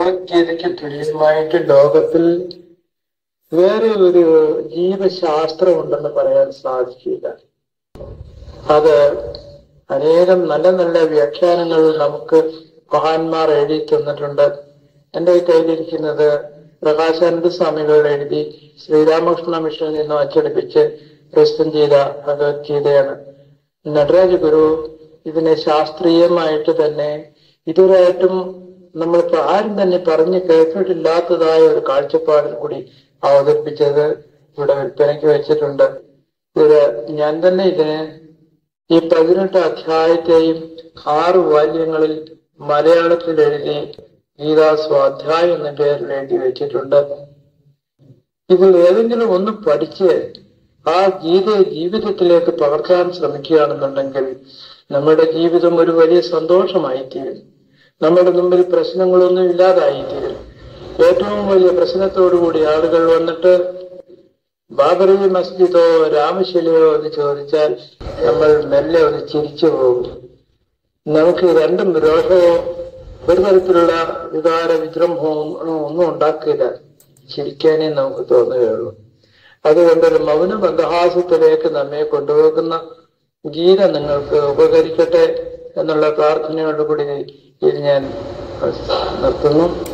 ഭഗവത്ഗീതയ്ക്ക് തുല്യമായിട്ട് ലോകത്തിൽ വേറെ ഒരു ജീവശാസ്ത്രം ഉണ്ടെന്ന് പറയാൻ സാധിക്കില്ല അത് അനേകം നല്ല നല്ല വ്യാഖ്യാനങ്ങൾ നമുക്ക് മഹാന്മാർ എഴുതി തന്നിട്ടുണ്ട് എൻ്റെ കയ്യിലിരിക്കുന്നത് പ്രകാശാനന്ദ സ്വാമികൾ എഴുതി ശ്രീരാമകൃഷ്ണ മിഷനിൽ നിന്നും അച്ചടിപ്പിച്ച് പ്രസിദ്ധം ചെയ്ത ഭഗവത്ഗീതയാണ് നടരാജ ഗുരു ഇതിനെ ശാസ്ത്രീയമായിട്ട് തന്നെ ഇതുവരെയായിട്ടും നമ്മളിപ്പോ ആരും തന്നെ പറഞ്ഞ് കേട്ടിട്ടില്ലാത്തതായ ഒരു കാഴ്ചപ്പാടിൽ കൂടി അവതരിപ്പിച്ചത് ഇവിടെ വിൽപ്പനയ്ക്ക് വെച്ചിട്ടുണ്ട് ഇത് ഞാൻ തന്നെ ഇതിന് ഈ പതിനെട്ട് അധ്യായത്തെയും ആറ് വാല്യങ്ങളിൽ മലയാളത്തിൽ എഴുതി ഗീതാ സ്വാധ്യായം എന്ന പേരിൽ എഴുതി വെച്ചിട്ടുണ്ട് ഇതിൽ ഏതെങ്കിലും ഒന്ന് പഠിച്ച് ആ ഗീതയെ ജീവിതത്തിലേക്ക് പകർത്താൻ ശ്രമിക്കുകയാണെന്നുണ്ടെങ്കിൽ നമ്മുടെ ജീവിതം ഒരു വലിയ സന്തോഷമായി തീരും നമ്മുടെ മുമ്പിൽ പ്രശ്നങ്ങളൊന്നും ഇല്ലാതായി തീരും ഏറ്റവും വലിയ പ്രശ്നത്തോടുകൂടി ആളുകൾ വന്നിട്ട് ബാബറി മസ്ജിദോ രാമശിലയോ എന്ന് ചോദിച്ചാൽ നമ്മൾ മെല്ലെ ഒന്ന് ചിരിച്ചു പോകും നമുക്ക് രണ്ടും രോഷമോ ഒരു തരത്തിലുള്ള വികാര വിജൃംഭവും ഒന്നും ഉണ്ടാക്കില്ല ചിരിക്കാനേ നമുക്ക് തോന്നുകയുള്ളൂ അതുകൊണ്ടൊരു മൗന ബന്ധഹാസത്തിലേക്ക് നമ്മെ കൊണ്ടുപോകുന്ന ഗീത നിങ്ങൾക്ക് ഉപകരിക്കട്ടെ എന്നുള്ള പ്രാർത്ഥനയോടുകൂടി ഇത് ഞാൻ നിർത്തുന്നു